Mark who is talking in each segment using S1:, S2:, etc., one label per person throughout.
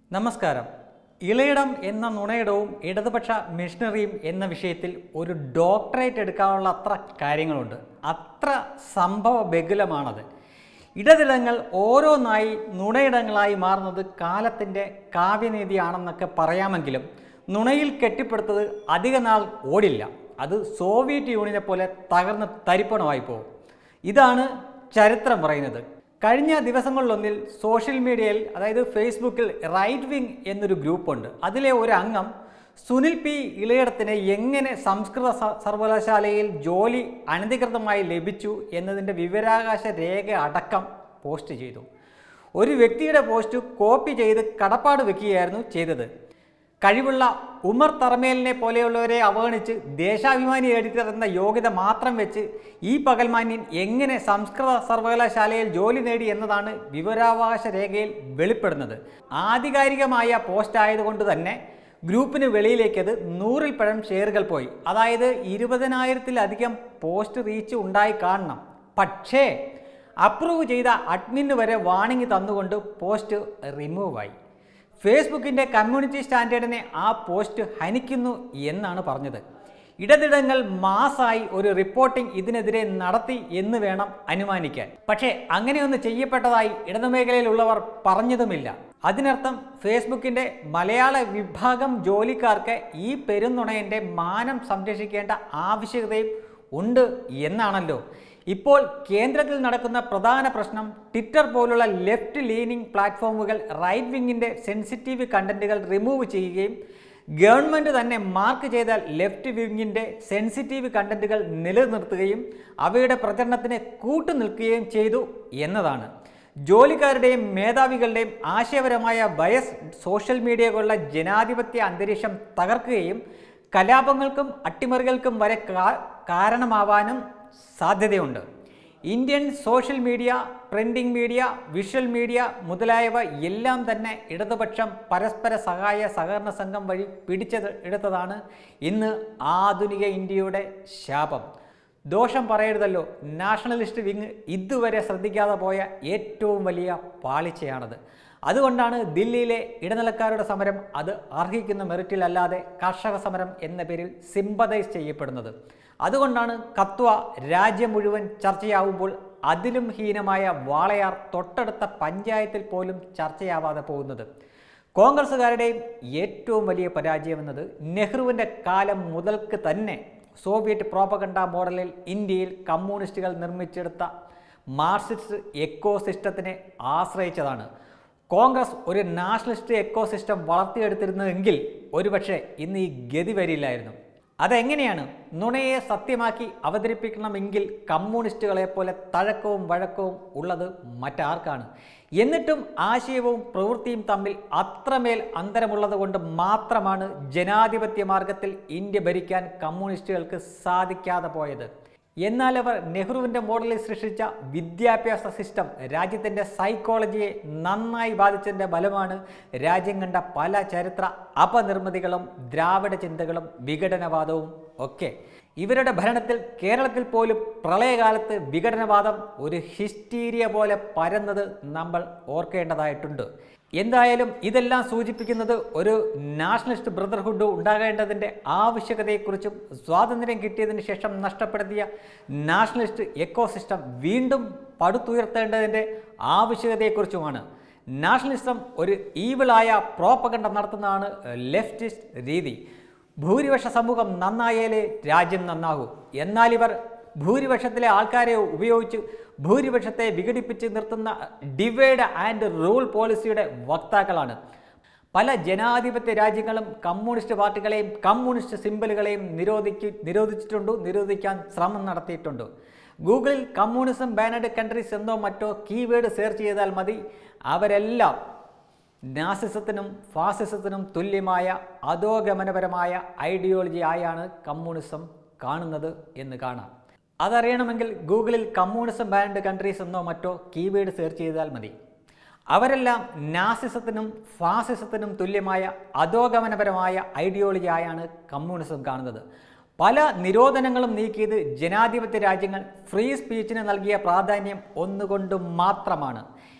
S1: നമസ്കാരം ഇളയിടം എന്ന നുണയിടവും ഇടതുപക്ഷ മിഷണറിയും എന്ന വിഷയത്തിൽ ഒരു ഡോക്ടറേറ്റ് എടുക്കാനുള്ള അത്ര കാര്യങ്ങളുണ്ട് അത്ര സംഭവ ബഹുലമാണത് ഇടതിടങ്ങൾ ഓരോന്നായി നുണയിടങ്ങളായി മാറുന്നത് കാലത്തിൻ്റെ കാവ്യനീതിയാണെന്നൊക്കെ പറയാമെങ്കിലും നുണയിൽ കെട്ടിപ്പടുത്തത് അധിക നാൾ ഓടില്ല അത് സോവിയറ്റ് യൂണിയനെ പോലെ തകർന്ന് തരിപ്പണമായി പോകും ഇതാണ് ചരിത്രം പറയുന്നത് കഴിഞ്ഞ ദിവസങ്ങളിലൊന്നിൽ സോഷ്യൽ മീഡിയയിൽ അതായത് ഫേസ്ബുക്കിൽ റൈറ്റ് വിങ് എന്നൊരു ഗ്രൂപ്പുണ്ട് അതിലെ ഒരു അംഗം സുനിൽ പി ഇളയിടത്തിന് എങ്ങനെ സംസ്കൃത സ- സർവകലാശാലയിൽ ജോലി അനധികൃതമായി ലഭിച്ചു എന്നതിൻ്റെ വിവരാകാശ രേഖ അടക്കം പോസ്റ്റ് ചെയ്തു ഒരു വ്യക്തിയുടെ പോസ്റ്റ് കോപ്പി ചെയ്ത് കടപ്പാട് വെക്കുകയായിരുന്നു ചെയ്തത് കഴിവുള്ള ഉമർ തറമേലിനെ പോലെയുള്ളവരെ അവഗണിച്ച് ദേശാഭിമാനി എഡിറ്റർ എന്ന യോഗ്യത മാത്രം വെച്ച് ഈ പകൽമാന്യൻ എങ്ങനെ സംസ്കൃത സർവകലാശാലയിൽ ജോലി നേടി എന്നതാണ് വിവരാവകാശ രേഖയിൽ വെളിപ്പെടുന്നത് ആധികാരികമായ പോസ്റ്റ് ആയതുകൊണ്ട് തന്നെ ഗ്രൂപ്പിന് വെളിയിലേക്ക് അത് നൂറിൽ പഴം ഷെയറുകൾ പോയി അതായത് ഇരുപതിനായിരത്തിലധികം പോസ്റ്റ് റീച്ച് ഉണ്ടായി കാണണം പക്ഷേ അപ്രൂവ് ചെയ്ത അഡ്മിന് വരെ വാണിംഗ് തന്നുകൊണ്ട് പോസ്റ്റ് റിമൂവ് ആയി ഫേസ്ബുക്കിൻ്റെ കമ്മ്യൂണിറ്റി സ്റ്റാൻഡേർഡിനെ ആ പോസ്റ്റ് ഹനിക്കുന്നു എന്നാണ് പറഞ്ഞത് ഇടതിടങ്ങൾ മാസായി ഒരു റിപ്പോർട്ടിംഗ് ഇതിനെതിരെ നടത്തി എന്ന് വേണം അനുമാനിക്കാൻ പക്ഷേ അങ്ങനെയൊന്ന് ചെയ്യപ്പെട്ടതായി ഇടതുമേഖലയിലുള്ളവർ പറഞ്ഞതുമില്ല അതിനർത്ഥം ഫേസ്ബുക്കിൻ്റെ മലയാള വിഭാഗം ജോലിക്കാർക്ക് ഈ പെരുന്നുണയൻ്റെ മാനം സംരക്ഷിക്കേണ്ട ആവശ്യകതയും ഉണ്ട് എന്നാണല്ലോ ഇപ്പോൾ കേന്ദ്രത്തിൽ നടക്കുന്ന പ്രധാന പ്രശ്നം ട്വിറ്റർ പോലുള്ള ലെഫ്റ്റ് ലീനിങ് പ്ലാറ്റ്ഫോമുകൾ റൈറ്റ് വിങ്ങിൻ്റെ സെൻസിറ്റീവ് കണ്ടന്റുകൾ റിമൂവ് ചെയ്യുകയും ഗവൺമെൻറ് തന്നെ മാർക്ക് ചെയ്ത ലെഫ്റ്റ് വിങ്ങിൻ്റെ സെൻസിറ്റീവ് കണ്ടന്റുകൾ നിലനിർത്തുകയും അവയുടെ പ്രചരണത്തിന് കൂട്ടുനിൽക്കുകയും ചെയ്തു എന്നതാണ് ജോലിക്കാരുടെയും മേധാവികളുടെയും ആശയപരമായ ബയസ് സോഷ്യൽ മീഡിയകളുടെ ജനാധിപത്യ അന്തരീക്ഷം തകർക്കുകയും കലാപങ്ങൾക്കും അട്ടിമറികൾക്കും വരെ കാ- കാരണമാവാനും സാധ്യതയുണ്ട് Indian social media printing media visual media മുതലായവ എല്ലാം തന്നെ ഇടതുപക്ഷം പരസ്പര സഹായ സഹകരണ സംഘം വഴി പിടിച്ചത് എടുത്തതാണ് ഇന്ന് ആധുനിക ഇന്ത്യയുടെ ശാപം ദോഷം പറയരുതല്ലോ നാഷണലിസ്റ്റ് വിങ് ഇതുവരെ ശ്രദ്ധിക്കാതെ പോയ ഏറ്റവും വലിയ പാളിച്ചയാണത് അതുകൊണ്ടാണ് ദില്ലിയിലെ ഇടനിലക്കാരുടെ സമരം അത് അർഹിക്കുന്ന മെറിറ്റിലല്ലാതെ കർഷക സമരം എന്ന പേരിൽ സിമ്പതൈസ് ചെയ്യപ്പെടുന്നത് അതുകൊണ്ടാണ് കത്വ രാജ്യം മുഴുവൻ ചർച്ചയാവുമ്പോൾ അതിലും ഹീനമായ വാളയാർ തൊട്ടടുത്ത പഞ്ചായത്തിൽ പോലും ചർച്ചയാവാതെ പോകുന്നത് കോൺഗ്രസ്സുകാരുടെയും ഏറ്റവും വലിയ പരാജയം എന്നത് നെഹ്റുവിൻ്റെ കാലം മുതൽക്ക് തന്നെ സോവിയറ്റ് പ്രോപ്പഗണ്ട മോഡലിൽ ഇന്ത്യയിൽ കമ്മ്യൂണിസ്റ്റുകൾ നിർമ്മിച്ചെടുത്ത മാർക്സിസ്റ്റ് എക്കോ സിസ്റ്റത്തിനെ ആശ്രയിച്ചതാണ് കോൺഗ്രസ് ഒരു നാഷണലിസ്റ്റ് എക്കോ സിസ്റ്റം വളർത്തിയെടുത്തിരുന്നതെങ്കിൽ ഒരുപക്ഷെ ഇന്ന് ഈ ഗതി വരില്ലായിരുന്നു അതെങ്ങനെയാണ് നുണയെ സത്യമാക്കി അവതരിപ്പിക്കണമെങ്കിൽ കമ്മ്യൂണിസ്റ്റുകളെ പോലെ തഴക്കവും വഴക്കവും ഉള്ളത് മറ്റാർക്കാണ് എന്നിട്ടും ആശയവും പ്രവൃത്തിയും തമ്മിൽ അത്രമേൽ അന്തരമുള്ളത് കൊണ്ട് മാത്രമാണ് ജനാധിപത്യ മാർഗത്തിൽ ഇന്ത്യ ഭരിക്കാൻ കമ്മ്യൂണിസ്റ്റുകൾക്ക് സാധിക്കാതെ പോയത് എന്നാൽ അവർ നെഹ്റുവിൻ്റെ മോഡലിൽ സൃഷ്ടിച്ച വിദ്യാഭ്യാസ സിസ്റ്റം രാജ്യത്തിൻ്റെ സൈക്കോളജിയെ നന്നായി ബാധിച്ചതിൻ്റെ ഫലമാണ് രാജ്യം കണ്ട പല ചരിത്ര അപനിർമ്മിതികളും ദ്രാവിഡ ചിന്തകളും വിഘടനവാദവും ഒക്കെ ഇവരുടെ ഭരണത്തിൽ കേരളത്തിൽ പോലും പ്രളയകാലത്ത് വിഘടനവാദം ഒരു ഹിസ്റ്റീരിയ പോലെ പരന്നത് നമ്മൾ ഓർക്കേണ്ടതായിട്ടുണ്ട് എന്തായാലും ഇതെല്ലാം സൂചിപ്പിക്കുന്നത് ഒരു നാഷണലിസ്റ്റ് ബ്രദർഹുഡ് ഉണ്ടാകേണ്ടതിൻ്റെ ആവശ്യകതയെക്കുറിച്ചും സ്വാതന്ത്ര്യം കിട്ടിയതിന് ശേഷം നഷ്ടപ്പെടുത്തിയ നാഷണലിസ്റ്റ് എക്കോസിസ്റ്റം വീണ്ടും പടുത്തുയർത്തേണ്ടതിൻ്റെ ആവശ്യകതയെക്കുറിച്ചുമാണ് നാഷണലിസം ഒരു ഈവിളായ പ്രോപ്പകണ്ട നടത്തുന്നതാണ് ലെഫ്റ്റിസ്റ്റ് രീതി ഭൂരിപക്ഷ സമൂഹം നന്നായാലേ രാജ്യം നന്നാകൂ എന്നാൽ ഇവർ ഭൂരിപക്ഷത്തിലെ ആൾക്കാരെ ഉപയോഗിച്ച് ഭൂരിപക്ഷത്തെ വിഘടിപ്പിച്ച് നിർത്തുന്ന ഡിവൈഡ് ആൻഡ് റൂൾ പോളിസിയുടെ വക്താക്കളാണ് പല ജനാധിപത്യ രാജ്യങ്ങളും കമ്മ്യൂണിസ്റ്റ് പാർട്ടികളെയും കമ്മ്യൂണിസ്റ്റ് സിമ്പലുകളെയും നിരോധിക്ക് നിരോധിച്ചിട്ടുണ്ട് നിരോധിക്കാൻ ശ്രമം നടത്തിയിട്ടുണ്ട് ഗൂഗിളിൽ കമ്മ്യൂണിസം ബാനഡ് കൺട്രീസ് എന്നോ മറ്റോ കീവേഡ് സെർച്ച് ചെയ്താൽ മതി അവരെല്ലാം നാസിസത്തിനും ഫാസിസത്തിനും തുല്യമായ അധോഗമനപരമായ ഐഡിയോളജി ആയാണ് കമ്മ്യൂണിസം കാണുന്നത് എന്ന് കാണാം അതറിയണമെങ്കിൽ ഗൂഗിളിൽ കമ്മ്യൂണിസം ബാൻഡ് കൺട്രീസ് എന്നോ മറ്റോ കീവേഡ് സെർച്ച് ചെയ്താൽ മതി അവരെല്ലാം നാസിസത്തിനും ഫാസിസത്തിനും തുല്യമായ അധോഗമനപരമായ ഐഡിയോളജി ആയാണ് കമ്മ്യൂണിസം കാണുന്നത് പല നിരോധനങ്ങളും നീക്കിയത് ജനാധിപത്യ രാജ്യങ്ങൾ ഫ്രീ സ്പീച്ചിന് നൽകിയ പ്രാധാന്യം ഒന്നുകൊണ്ട് മാത്രമാണ്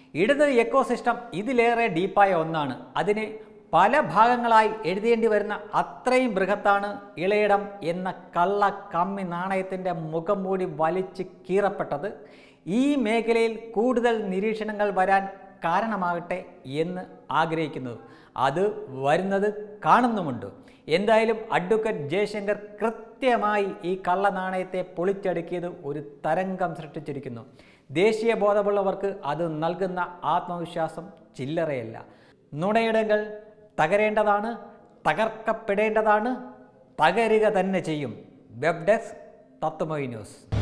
S1: ഇടത് എക്കോസിസ്റ്റം ഇതിലേറെ ഡീപ്പായ ഒന്നാണ് അതിന് പല ഭാഗങ്ങളായി എഴുതേണ്ടി വരുന്ന അത്രയും ബൃഹത്താണ് ഇളയിടം എന്ന കള്ള കമ്മി നാണയത്തിൻ്റെ മുഖം മൂടി വലിച്ച് കീറപ്പെട്ടത് ഈ മേഖലയിൽ കൂടുതൽ നിരീക്ഷണങ്ങൾ വരാൻ കാരണമാകട്ടെ എന്ന് ആഗ്രഹിക്കുന്നു അത് വരുന്നത് കാണുന്നുമുണ്ട് എന്തായാലും അഡ്വക്കേറ്റ് ജയശങ്കർ കൃത്യമായി ഈ കള്ള നാണയത്തെ പൊളിച്ചടുക്കിയത് ഒരു തരംഗം സൃഷ്ടിച്ചിരിക്കുന്നു ദേശീയ ബോധമുള്ളവർക്ക് അത് നൽകുന്ന ആത്മവിശ്വാസം ചില്ലറയല്ല നുണയിടങ്ങൾ തകരേണ്ടതാണ് തകർക്കപ്പെടേണ്ടതാണ് തകരുക തന്നെ ചെയ്യും വെബ് ഡെസ്ക് തത്വമൊഴി ന്യൂസ്